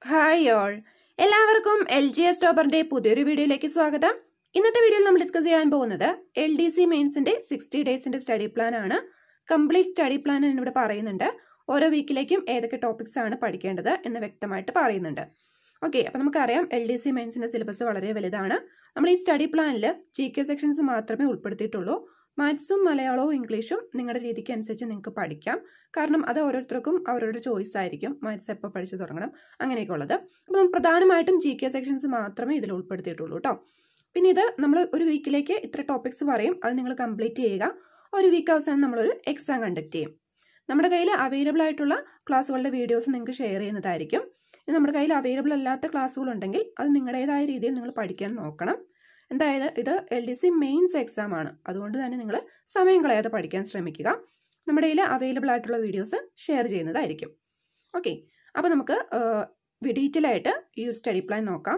hi all എല്ലാവർക്കും L G S ടോപ്പറിന്റെ പുതിയൊരു വീഡിയോയിലേക്ക് സ്വാഗതം ഇന്നത്തെ വീഡിയോയിൽ നമ്മൾ ഡിസ്കസ് ചെയ്യാൻ പോകുന്നത് എൽ ഡി സി മെയിൻസിന്റെ സിക്സ്റ്റി ഡേയ്സിന്റെ സ്റ്റഡി പ്ലാൻ ആണ് കംപ്ലീറ്റ് സ്റ്റഡി പ്ലാൻ എന്നിവിടെ പറയുന്നുണ്ട് ഓരോ വീക്കിലേക്കും ഏതൊക്കെ ടോപ്പിക്സ് ആണ് പഠിക്കേണ്ടത് എന്ന് വ്യക്തമായിട്ട് പറയുന്നുണ്ട് ഓക്കെ അപ്പൊ നമുക്കറിയാം എൽ ഡി സി മെയിൻസിന്റെ സിലബസ് വളരെ വലുതാണ് നമ്മൾ ഈ സ്റ്റഡി പ്ലാനിൽ ജി കെ സെക്ഷൻസ് മാത്രമേ ഉൾപ്പെടുത്തിയിട്ടുള്ളൂ മാത്സും മലയാളവും ഇംഗ്ലീഷും നിങ്ങളുടെ രീതിക്ക് അനുസരിച്ച് നിങ്ങൾക്ക് പഠിക്കാം കാരണം അത് ഓരോരുത്തർക്കും അവരുടെ ചോയ്സ് ആയിരിക്കും മാത്സ് എപ്പോൾ പഠിച്ചു തുടങ്ങണം അങ്ങനെയൊക്കെ ഉള്ളത് അപ്പോൾ നമ്മൾ പ്രധാനമായിട്ടും ജി കെ സെക്ഷൻസ് മാത്രമേ ഇതിൽ ഉൾപ്പെടുത്തിയിട്ടുള്ളൂ കേട്ടോ പിന്നെ ഇത് നമ്മൾ ഒരു വീക്കിലേക്ക് ഇത്ര ടോപ്പിക്സ് പറയും അത് നിങ്ങൾ കംപ്ലീറ്റ് ചെയ്യുക ഒരു വീക്ക് അവസാനം നമ്മളൊരു എക്സാം കണ്ടക്ട് ചെയ്യും നമ്മുടെ കയ്യിൽ അവൈലബിൾ ആയിട്ടുള്ള ക്ലാസ്സുകളുടെ വീഡിയോസ് നിങ്ങൾക്ക് ഷെയർ ചെയ്യുന്നതായിരിക്കും ഇനി നമ്മുടെ കയ്യിൽ അവൈലബിൾ അല്ലാത്ത ക്ലാസ്സുകൾ ഉണ്ടെങ്കിൽ അത് നിങ്ങളുടേതായ രീതിയിൽ നിങ്ങൾ പഠിക്കാൻ നോക്കണം എന്തായത് ഇത് L D C mains exam ആണ് അതുകൊണ്ട് തന്നെ നിങ്ങൾ സമയം കളയാതെ പഠിക്കാൻ ശ്രമിക്കുക നമ്മുടെ കയ്യിൽ അവൈലബിൾ ആയിട്ടുള്ള വീഡിയോസ് ഷെയർ ചെയ്യുന്നതായിരിക്കും ഓക്കെ അപ്പോൾ നമുക്ക് ഡീറ്റെയിൽ ആയിട്ട് ഈ ഒരു സ്റ്റഡി പ്ലാൻ നോക്കാം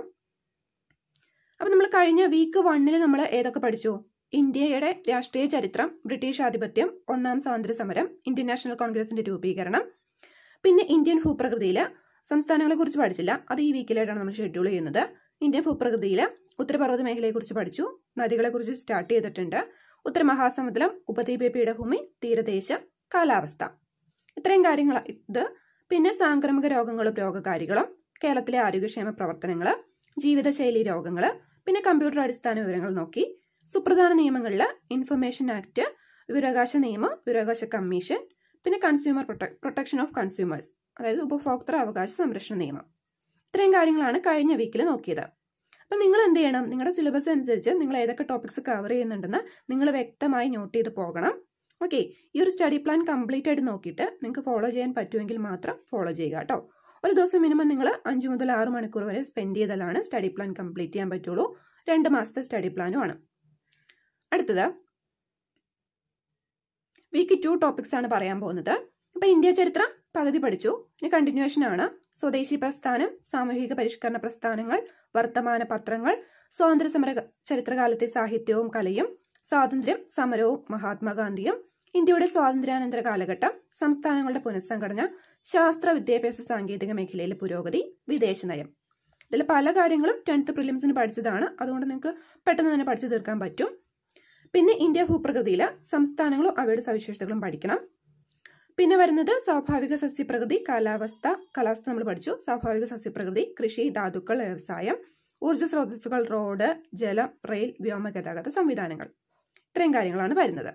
അപ്പോൾ നമ്മൾ കഴിഞ്ഞ വീക്ക് വണ്ണിൽ നമ്മൾ ഏതൊക്കെ പഠിച്ചു ഇന്ത്യയുടെ രാഷ്ട്രീയ ചരിത്രം ബ്രിട്ടീഷ് ആധിപത്യം ഒന്നാം സ്വാതന്ത്ര്യ സമരം ഇന്ത്യൻ നാഷണൽ കോൺഗ്രസിന്റെ രൂപീകരണം പിന്നെ ഇന്ത്യൻ ഭൂപ്രകൃതിയിൽ സംസ്ഥാനങ്ങളെ കുറിച്ച് പഠിച്ചില്ല അത് ഈ വീക്കിലായിട്ടാണ് നമ്മൾ ഷെഡ്യൂൾ ചെയ്യുന്നത് ഇന്ത്യൻ ഭൂപ്രകൃതിയിൽ ഉത്തരപർവ്വത മേഖലയെക്കുറിച്ച് പഠിച്ചു നദികളെക്കുറിച്ച് സ്റ്റാർട്ട് ചെയ്തിട്ടുണ്ട് ഉത്തരമഹാസമുദ്രം ഉപദ്വീപ പീഠഭൂമി തീരദേശം കാലാവസ്ഥ ഇത്രയും കാര്യങ്ങൾ ഇത് പിന്നെ സാംക്രമിക രോഗങ്ങളും രോഗകാരികളും കേരളത്തിലെ ആരോഗ്യക്ഷേമ പ്രവർത്തനങ്ങൾ ജീവിതശൈലി രോഗങ്ങൾ പിന്നെ കമ്പ്യൂട്ടർ അടിസ്ഥാന വിവരങ്ങൾ നോക്കി സുപ്രധാന നിയമങ്ങളിൽ ഇൻഫർമേഷൻ ആക്ട് വിവരാവകാശ നിയമം വിവരാവകാശ കമ്മീഷൻ പിന്നെ കൺസ്യൂമർ പ്രൊട്ടക്ഷൻ ഓഫ് കൺസ്യൂമേഴ്സ് അതായത് ഉപഭോക്തൃ അവകാശ സംരക്ഷണ നിയമം ഇത്രയും കാര്യങ്ങളാണ് കഴിഞ്ഞ വീക്കിൽ നോക്കിയത് അപ്പം നിങ്ങൾ എന്ത് ചെയ്യണം നിങ്ങളുടെ സിലബസ് അനുസരിച്ച് നിങ്ങൾ ഏതൊക്കെ ടോപ്പിക്സ് കവർ ചെയ്യുന്നുണ്ടെന്ന് നിങ്ങൾ വ്യക്തമായി നോട്ട് ചെയ്ത് പോകണം ഓക്കെ ഈ ഒരു സ്റ്റഡി പ്ലാൻ കംപ്ലീറ്റ് ആയിട്ട് നോക്കിയിട്ട് നിങ്ങൾക്ക് ഫോളോ ചെയ്യാൻ പറ്റുമെങ്കിൽ മാത്രം ഫോളോ ചെയ്യുക കേട്ടോ ഒരു ദിവസം മിനിമം നിങ്ങൾ അഞ്ച് മുതൽ ആറ് മണിക്കൂർ വരെ സ്പെൻഡ് ചെയ്താലാണ് സ്റ്റഡി പ്ലാൻ കംപ്ലീറ്റ് ചെയ്യാൻ പറ്റുള്ളൂ രണ്ട് മാസത്തെ സ്റ്റഡി പ്ലാനും ആണ് അടുത്തത് വീക്ക് ടു ടോപ്പിക്സ് ആണ് പറയാൻ പോകുന്നത് അപ്പൊ ഇന്ത്യ ചരിത്രം പകുതി പഠിച്ചു ഇനി കണ്ടിന്യൂഷൻ ആണ് സ്വദേശി പ്രസ്ഥാനം സാമൂഹിക പരിഷ്കരണ പ്രസ്ഥാനങ്ങൾ വർത്തമാന പത്രങ്ങൾ സ്വാതന്ത്ര്യ സമര ചരിത്രകാലത്തെ സാഹിത്യവും കലയും സ്വാതന്ത്ര്യം സമരവും മഹാത്മാഗാന്ധിയും ഇന്ത്യയുടെ സ്വാതന്ത്ര്യാനന്തര കാലഘട്ടം സംസ്ഥാനങ്ങളുടെ പുനഃസംഘടന ശാസ്ത്ര വിദ്യാഭ്യാസ സാങ്കേതിക മേഖലയിലെ പുരോഗതി വിദേശ നയം ഇതിൽ പല കാര്യങ്ങളും ടെൻത്ത് പ്രിലിംസിന് പഠിച്ചതാണ് അതുകൊണ്ട് നിങ്ങൾക്ക് പെട്ടെന്ന് തന്നെ പഠിച്ചു തീർക്കാൻ പറ്റും പിന്നെ ഇന്ത്യ ഭൂപ്രകൃതിയിൽ സംസ്ഥാനങ്ങളും അവയുടെ സവിശേഷതകളും പഠിക്കണം പിന്നെ വരുന്നത് സ്വാഭാവിക സസ്യപ്രകൃതി കാലാവസ്ഥ കാലാവസ്ഥ നമ്മൾ പഠിച്ചു സ്വാഭാവിക സസ്യപ്രകൃതി കൃഷി ധാതുക്കൾ വ്യവസായം ഊർജ്ജ സ്രോതസ്സുകൾ റോഡ് ജലം റെയിൽ വ്യോമ ഗതാഗത സംവിധാനങ്ങൾ ഇത്രയും കാര്യങ്ങളാണ് വരുന്നത്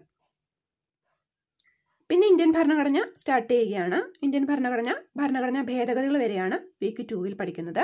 പിന്നെ ഇന്ത്യൻ ഭരണഘടന സ്റ്റാർട്ട് ചെയ്യുകയാണ് ഇന്ത്യൻ ഭരണഘടന ഭരണഘടനാ ഭേദഗതികൾ വരെയാണ് വീക്ക് ടൂവിൽ പഠിക്കുന്നത്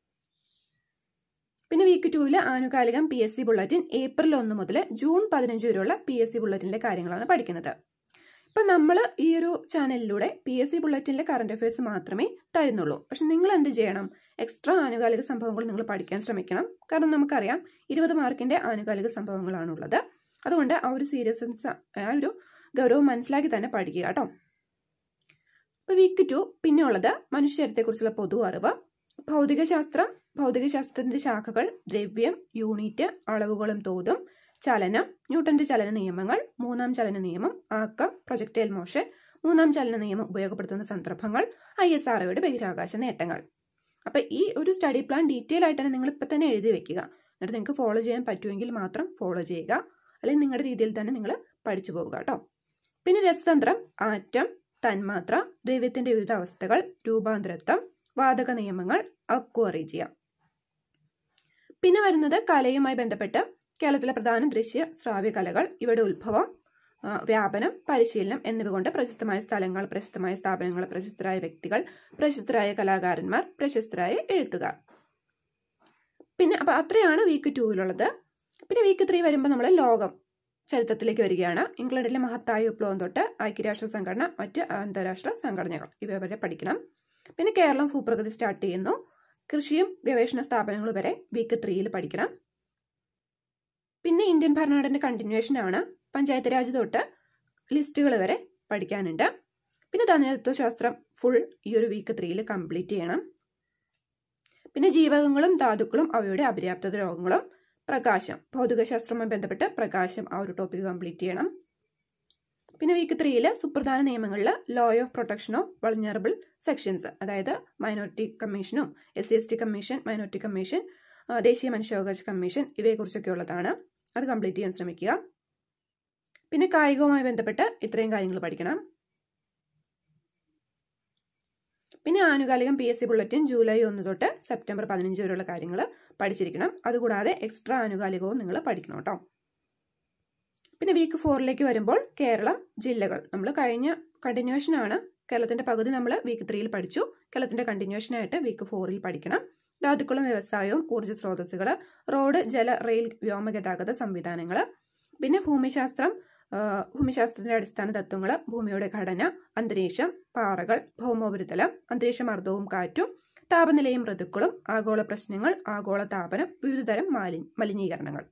പിന്നെ വീക്ക് ടൂവിൽ ആനുകാലികം P S C bulletin April ഒന്ന് മുതൽ ജൂൺ പതിനഞ്ച് വരെയുള്ള പി എസ് സി ബുള്ളറ്റിന്റെ കാര്യങ്ങളാണ് പഠിക്കുന്നത് ഇപ്പം നമ്മൾ ഈ ഒരു ചാനലിലൂടെ പി എസ് സി ബുള്ളറ്റിനിലെ കറണ്ട് അഫയേഴ്സ് മാത്രമേ തരുന്നുള്ളൂ പക്ഷെ നിങ്ങൾ എന്ത് ചെയ്യണം എക്സ്ട്രാ ആനുകാലിക സംഭവങ്ങൾ നിങ്ങൾ പഠിക്കാൻ ശ്രമിക്കണം കാരണം നമുക്കറിയാം ഇരുപത് മാർക്കിന്റെ ആനുകാലിക സംഭവങ്ങളാണുള്ളത് അതുകൊണ്ട് ആ ഒരു സീരിയസ്നെസ് ആ ഒരു ഗൗരവം മനസ്സിലാക്കി തന്നെ പഠിക്കുക കേട്ടോ ഇപ്പൊ വീക്ക് ടു പിന്നെ ഉള്ളത് മനുഷ്യചരിത്രത്തെക്കുറിച്ചുള്ള പൊതു അറിവ് ഭൗതികശാസ്ത്രം ഭൗതികശാസ്ത്രത്തിന്റെ ശാഖകൾ ദ്രവ്യം യൂണിറ്റ് അളവുകളും തോതും ചലനം ന്യൂട്ടന്റെ ചലന നിയമങ്ങൾ മൂന്നാം ചലന നിയമം ആക്കം പ്രൊജക്ടൈൽ മോഷൻ മൂന്നാം ചലന നിയമം ഉപയോഗപ്പെടുത്തുന്ന സന്ദർഭങ്ങൾ ഐ എസ് ആർഒയുടെ ബഹിരാകാശ നേട്ടങ്ങൾ അപ്പൊ ഈ ഒരു സ്റ്റഡി പ്ലാൻ ഡീറ്റെയിൽ ആയിട്ട് തന്നെ നിങ്ങൾ ഇപ്പൊ തന്നെ എഴുതി വെക്കുക എന്നിട്ട് നിങ്ങൾക്ക് ഫോളോ ചെയ്യാൻ പറ്റുമെങ്കിൽ മാത്രം ഫോളോ ചെയ്യുക അല്ലെങ്കിൽ നിങ്ങളുടെ രീതിയിൽ തന്നെ നിങ്ങൾ പഠിച്ചു പോവുക കേട്ടോ പിന്നെ രസതന്ത്രം ആറ്റം തന്മാത്ര ദ്രവ്യത്തിന്റെ വിവിധ അവസ്ഥകൾ രൂപാന്തരത്വം വാതക നിയമങ്ങൾ അക്വറീജിയ പിന്നെ വരുന്നത് കലയുമായി ബന്ധപ്പെട്ട് കേരളത്തിലെ പ്രധാന ദൃശ്യ ശ്രാവ്യ കലകൾ ഇവയുടെ ഉത്ഭവം വ്യാപനം പരിശീലനം എന്നിവ കൊണ്ട് പ്രശസ്തമായ സ്ഥലങ്ങൾ പ്രശസ്തമായ സ്ഥാപനങ്ങൾ പ്രശസ്തരായ വ്യക്തികൾ പ്രശസ്തരായ കലാകാരന്മാർ പ്രശസ്തരായ എഴുത്തുകാർ പിന്നെ അപ്പൊ അത്രയാണ് വീക്ക് ടൂവിലുള്ളത് പിന്നെ വീക്ക് ത്രീ വരുമ്പോൾ നമ്മൾ ലോകം ചരിത്രത്തിലേക്ക് വരികയാണ് ഇംഗ്ലണ്ടിലെ മഹത്തായ വിപ്ലവം തൊട്ട് ഐക്യരാഷ്ട്ര സംഘടന മറ്റ് അന്താരാഷ്ട്ര സംഘടനകൾ ഇവ വരെ പഠിക്കണം പിന്നെ കേരളം ഭൂപ്രകൃതി സ്റ്റാർട്ട് ചെയ്യുന്നു കൃഷിയും ഗവേഷണ സ്ഥാപനങ്ങളും വരെ വീക്ക് ത്രീയിൽ പഠിക്കണം പിന്നെ ഇന്ത്യൻ ഭരണഘടന കണ്ടിന്യൂഷൻ ആണ് പഞ്ചായത്ത് രാജ് തൊട്ട് ലിസ്റ്റുകൾ വരെ പഠിക്കാനുണ്ട് പിന്നെ തന്മയത്വശാസ്ത്രം ഫുൾ ഈ ഒരു വീക്ക് ത്രീയിൽ കംപ്ലീറ്റ് ചെയ്യണം പിന്നെ ജീവകങ്ങളും ധാതുക്കളും അവയുടെ അപര്യാപ്തത രോഗങ്ങളും പ്രകാശം ഭൗതികശാസ്ത്രവുമായി ബന്ധപ്പെട്ട് പ്രകാശം ആ ഒരു ടോപ്പിക് കംപ്ലീറ്റ് ചെയ്യണം പിന്നെ വീക്ക് ത്രീയിൽ സുപ്രധാന നിയമങ്ങളിൽ law of protection of vulnerable sections അതായത് മൈനോറിറ്റി കമ്മീഷനും S C S T commission minority commission ആ, ദേശീയ മനുഷ്യാവകാശ കമ്മീഷൻ ഇവയെക്കുറിച്ചൊക്കെ ഉള്ളതാണ് അത് കംപ്ലീറ്റ് ചെയ്യാൻ ശ്രമിക്കുക പിന്നെ കായികവുമായി ബന്ധപ്പെട്ട് ഇത്രയും കാര്യങ്ങൾ പഠിക്കണം പിന്നെ ആനുകാലികം P S C bulletin July ഒന്ന് തൊട്ട് സെപ്റ്റംബർ പതിനഞ്ച് വരെയുള്ള കാര്യങ്ങൾ പഠിച്ചിരിക്കണം അതുകൂടാതെ എക്സ്ട്രാ ആനുകാലികവും നിങ്ങൾ പഠിക്കണം കേട്ടോ പിന്നെ വീക്ക് ഫോറിലേക്ക് വരുമ്പോൾ കേരളം ജില്ലകൾ നമ്മൾ കഴിഞ്ഞ കണ്ടിന്യൂഷൻ ആണ് കേരളത്തിന്റെ പകുതി നമ്മൾ വീക്ക് ത്രീയിൽ പഠിച്ചു കേരളത്തിന്റെ കണ്ടിന്യൂഷൻ ആയിട്ട് വീക്ക് ഫോറിൽ പഠിക്കണം ധാതുക്കളും വ്യവസായവും ഊർജ്ജ സ്രോതസ്സുകൾ റോഡ് ജല റെയിൽ വ്യോമഗതാഗത സംവിധാനങ്ങൾ പിന്നെ ഭൂമിശാസ്ത്രം ആ, ഭൂമിശാസ്ത്രത്തിന്റെ അടിസ്ഥാന തത്വങ്ങൾ ഭൂമിയുടെ ഘടന അന്തരീക്ഷം പാറകൾ ഭൗമോപരിതലം അന്തരീക്ഷമർദ്ദവും കാറ്റും താപനിലയും ഋതുക്കളും ആഗോള പ്രശ്നങ്ങൾ ആഗോള താപനം വിവിധതരം മാലി മലിനീകരണങ്ങൾ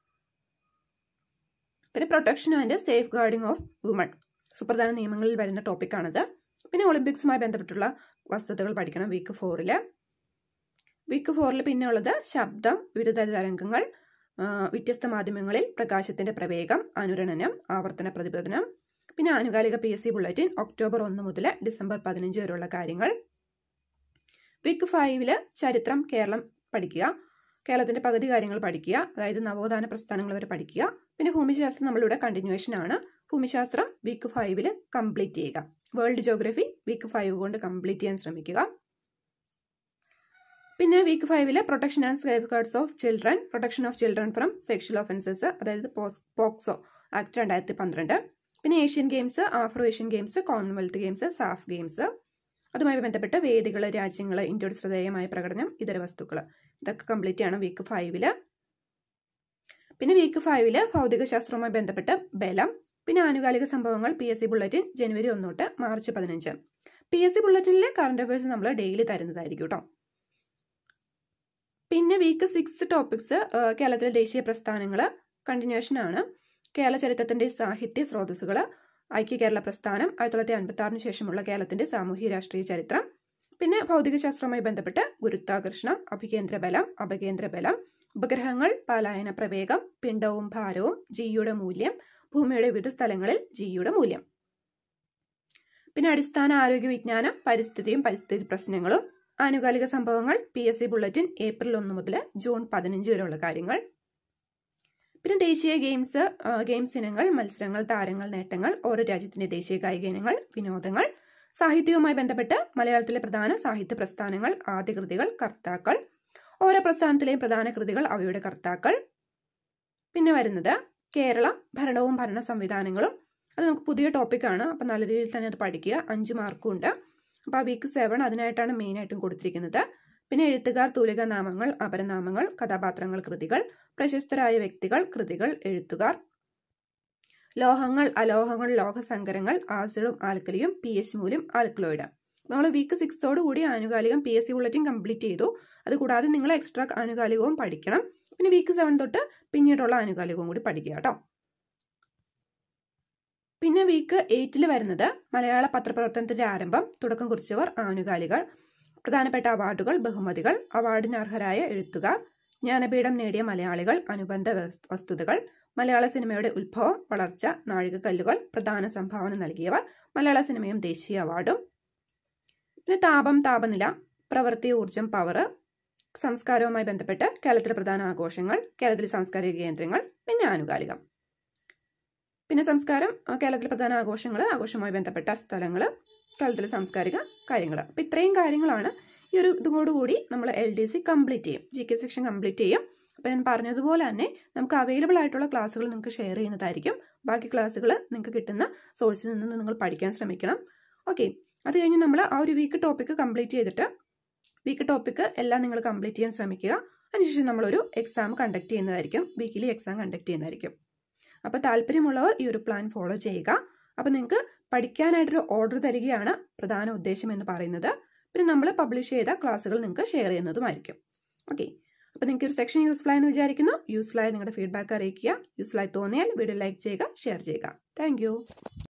പിന്നെ protection and safeguarding of woman സുപ്രധാന നിയമങ്ങളിൽ വരുന്ന ടോപ്പിക്കാണിത് പിന്നെ ഒളിമ്പിക്സുമായി ബന്ധപ്പെട്ടുള്ള വസ്തുതകൾ പഠിക്കണം വീക്ക് ഫോറിൽ വീക്ക് ഫോറിൽ പിന്നെ ഉള്ളത് ശബ്ദം വിവിധ തരംഗങ്ങൾ ആ, വ്യത്യസ്ത മാധ്യമങ്ങളിൽ പ്രകാശത്തിന്റെ പ്രവേഗം അനുരണനം ആവർത്തന പ്രതിപദനം പിന്നെ ആനുകാലിക P S C bulletin October ഒന്ന് മുതൽ ഡിസംബർ പതിനഞ്ച് വരെയുള്ള കാര്യങ്ങൾ വീക്ക് ഫൈവില് ചരിത്രം കേരളം പഠിക്കുക കേരളത്തിന്റെ പകുതി കാര്യങ്ങൾ പഠിക്കുക അതായത് നവോത്ഥാന പ്രസ്ഥാനങ്ങൾ വരെ പഠിക്കുക പിന്നെ ഭൂമിശാസ്ത്രം നമ്മളിവിടെ കണ്ടിന്യൂഷൻ ആണ് ഭൂമിശാസ്ത്രം വീക്ക് ഫൈവില് കംപ്ലീറ്റ് ചെയ്യുക വേൾഡ് ജോഗ്രഫി വീക്ക് ഫൈവ് കൊണ്ട് കംപ്ലീറ്റ് ചെയ്യാൻ ശ്രമിക്കുക പിന്നെ വീക്ക് ഫൈവില് protection and safeguards of children protection of children from sexual offences അതായത് പോസ്- പോക്സോ ആക്ട് രണ്ടായിരത്തി പന്ത്രണ്ട് പിന്നെ Asian games Afro Asian games Commonwealth games SAF games അതുമായി ബന്ധപ്പെട്ട് വേദികൾ രാജ്യങ്ങൾ ഇന്ത്യയുടെ ശ്രദ്ധേയമായ പ്രകടനം ഇതര വസ്തുക്കൾ ഇതൊക്കെ കംപ്ലീറ്റ് ചെയ്യണം വീക്ക് ഫൈവില് പിന്നെ വീക്ക് ഫൈവില് ഭൗതിക ശാസ്ത്രവുമായി ബന്ധപ്പെട്ട് ബലം പിന്നെ ആനുകാലിക സംഭവങ്ങൾ പി എസ് സി ബുള്ളറ്റിൻ ജനുവരി ഒന്ന് തൊട്ട് മാർച്ച് പതിനഞ്ച് പി എസ് സി ബുള്ളറ്റിനിലെ കറണ്ട് അഫയേഴ്സ് നമ്മൾ ഡെയിലി തരുന്നതായിരിക്കും കേട്ടോ പിന്നെ വീക്ക് സിക്സ് ടോപ്പിക്സ് കേരളത്തിലെ ദേശീയ പ്രസ്ഥാനങ്ങൾ കണ്ടിന്യൂഷൻ ആണ് കേരള ചരിത്രത്തിന്റെ സാഹിത്യ സ്രോതസ്സുകൾ ഐക്യ കേരള പ്രസ്ഥാനം ആയിരത്തി തൊള്ളായിരത്തി അൻപത്തി ആറിന് ശേഷമുള്ള കേരളത്തിന്റെ സാമൂഹ്യ രാഷ്ട്രീയ ചരിത്രം പിന്നെ ഭൗതികശാസ്ത്രവുമായി ബന്ധപ്പെട്ട് ഗുരുത്വാകർഷണം അഭികേന്ദ്ര ബലം അപകേന്ദ്ര ബലം ഉപഗ്രഹങ്ങൾ പലായന പ്രവേഗം പിണ്ഡവും ഭാരവും ജിയുടെ മൂല്യം ഭൂമിയുടെ വിവിധ സ്ഥലങ്ങളിൽ ജിയുടെ മൂല്യം പിന്നെ അടിസ്ഥാന ആരോഗ്യ വിജ്ഞാനം പരിസ്ഥിതിയും പരിസ്ഥിതി പ്രശ്നങ്ങളും ആനുകാലിക സംഭവങ്ങൾ P S C bulletin April ഒന്ന് മുതൽ ജൂൺ പതിനഞ്ച് വരെയുള്ള കാര്യങ്ങൾ പിന്നെ ദേശീയ ഗെയിംസ് ആ, ഗെയിംസ് ഇനങ്ങൾ മത്സരങ്ങൾ താരങ്ങൾ നേട്ടങ്ങൾ ഓരോ രാജ്യത്തിന്റെ ദേശീയ കായിക ഇനങ്ങൾ വിനോദങ്ങൾ സാഹിത്യവുമായി ബന്ധപ്പെട്ട് മലയാളത്തിലെ പ്രധാന സാഹിത്യ പ്രസ്ഥാനങ്ങൾ ആദ്യ കൃതികൾ കർത്താക്കൾ ഓരോ പ്രസ്ഥാനത്തിലെയും പ്രധാന കൃതികൾ അവയുടെ കർത്താക്കൾ പിന്നെ വരുന്നത് കേരളം ഭരണവും ഭരണ സംവിധാനങ്ങളും അത് നമുക്ക് പുതിയ ടോപ്പിക്കാണ് അപ്പം നല്ല രീതിയിൽ തന്നെ അത് പഠിക്കുക അഞ്ച് മാർക്കും ഉണ്ട് അപ്പോൾ ആ വീക്ക് സെവൻ അതിനായിട്ടാണ് മെയിനായിട്ടും കൊടുത്തിരിക്കുന്നത് പിന്നെ എഴുത്തുകാർ തൂലിക നാമങ്ങൾ അപരനാമങ്ങൾ കഥാപാത്രങ്ങൾ കൃതികൾ പ്രശസ്തരായ വ്യക്തികൾ കൃതികൾ എഴുത്തുകാർ ലോഹങ്ങൾ അലോഹങ്ങൾ ലോഹസങ്കരങ്ങൾ ആസിഡും ആൽക്കലിയും പി എച്ച് മൂല്യം ആൽക്കലോയിഡ് നമ്മൾ വീക്ക് സിക്സോട് കൂടി ആനുകാലികം P S C bulletin complete ചെയ്തു അതുകൂടാതെ നിങ്ങൾ എക്സ്ട്രാ ആനുകാലികവും പഠിക്കണം പിന്നെ വീക്ക് സെവൻ തൊട്ട് പിന്നീടുള്ള ആനുകാലികവും കൂടി പഠിക്കുക കേട്ടോ പിന്നെ വീക്ക് എയ്റ്റിൽ വരുന്നത് മലയാള പത്രപ്രവർത്തനത്തിന്റെ ആരംഭം തുടക്കം കുറിച്ചവർ ആനുകാലികൾ പ്രധാനപ്പെട്ട അവാർഡുകൾ ബഹുമതികൾ അവാർഡിന് അർഹരായ എഴുത്തുകാർ ജ്ഞാനപീഠം നേടിയ മലയാളികൾ അനുബന്ധ വസ്- വസ്തുതകൾ മലയാള സിനിമയുടെ ഉത്ഭവം വളർച്ച നാഴികക്കല്ലുകൾ പ്രധാന സംഭാവന നൽകിയവർ മലയാള സിനിമയും ദേശീയ അവാർഡും പിന്നെ താപം താപനില പ്രവൃത്തി ഊർജം പവർ സംസ്കാരവുമായി ബന്ധപ്പെട്ട് കേരളത്തിലെ പ്രധാന ആഘോഷങ്ങൾ കേരളത്തിലെ സാംസ്കാരിക കേന്ദ്രങ്ങൾ പിന്നെ ആനുകാലികം പിന്നെ സംസ്കാരം ആ, കേരളത്തിലെ പ്രധാന ആഘോഷങ്ങൾ ആഘോഷവുമായി ബന്ധപ്പെട്ട സ്ഥലങ്ങൾ കേരളത്തിലെ സാംസ്കാരിക കാര്യങ്ങൾ അപ്പം ഇത്രയും കാര്യങ്ങളാണ് ഈ ഒരു ഇതോടുകൂടി നമ്മൾ എൽ ഡി സി കംപ്ലീറ്റ് ചെയ്യും ജി കെ സെക്ഷൻ കംപ്ലീറ്റ് ചെയ്യും അപ്പം ഞാൻ പറഞ്ഞതുപോലെ തന്നെ നമുക്ക് അവൈലബിൾ ആയിട്ടുള്ള ക്ലാസ്സുകൾ നിങ്ങൾക്ക് ഷെയർ ചെയ്യുന്നതായിരിക്കും ബാക്കി ക്ലാസ്സുകൾ നിങ്ങൾക്ക് കിട്ടുന്ന സോഴ്സിൽ നിന്ന് നിങ്ങൾ പഠിക്കാൻ ശ്രമിക്കണം ഓക്കെ അത് കഴിഞ്ഞ് നമ്മൾ ആ ഒരു വീക്ക് ടോപ്പിക്ക് കംപ്ലീറ്റ് ചെയ്തിട്ട് വീക്ക് ടോപ്പിക്ക് എല്ലാം നിങ്ങൾ കംപ്ലീറ്റ് ചെയ്യാൻ ശ്രമിക്കുക അതിനുശേഷം നമ്മളൊരു എക്സാം കണ്ടക്ട് ചെയ്യുന്നതായിരിക്കും വീക്കിലി എക്സാം കണ്ടക്ട് ചെയ്യുന്നതായിരിക്കും അപ്പോൾ താല്പര്യമുള്ളവർ ഈ ഒരു പ്ലാൻ ഫോളോ ചെയ്യുക അപ്പോൾ നിങ്ങൾക്ക് പഠിക്കാനായിട്ടൊരു ഓർഡർ തരികയാണ് പ്രധാന ഉദ്ദേശം എന്ന് പറയുന്നത് പിന്നെ നമ്മൾ പബ്ലിഷ് ചെയ്ത ക്ലാസ്സുകൾ നിങ്ങൾക്ക് ഷെയർ ചെയ്യുന്നതുമായിരിക്കും ഓക്കെ അപ്പോൾ നിങ്ങൾക്ക് ഒരു സെക്ഷൻ യൂസ്ഫുൾ ആയെന്ന് വിചാരിക്കുന്നു യൂസ്ഫുൾ ആയ നിങ്ങളുടെ ഫീഡ്ബാക്ക് അറിയിക്കുക യൂസ്ഫുൾ ആയി തോന്നിയാൽ വീഡിയോ ലൈക്ക് ചെയ്യുക ഷെയർ ചെയ്യുക താങ്ക്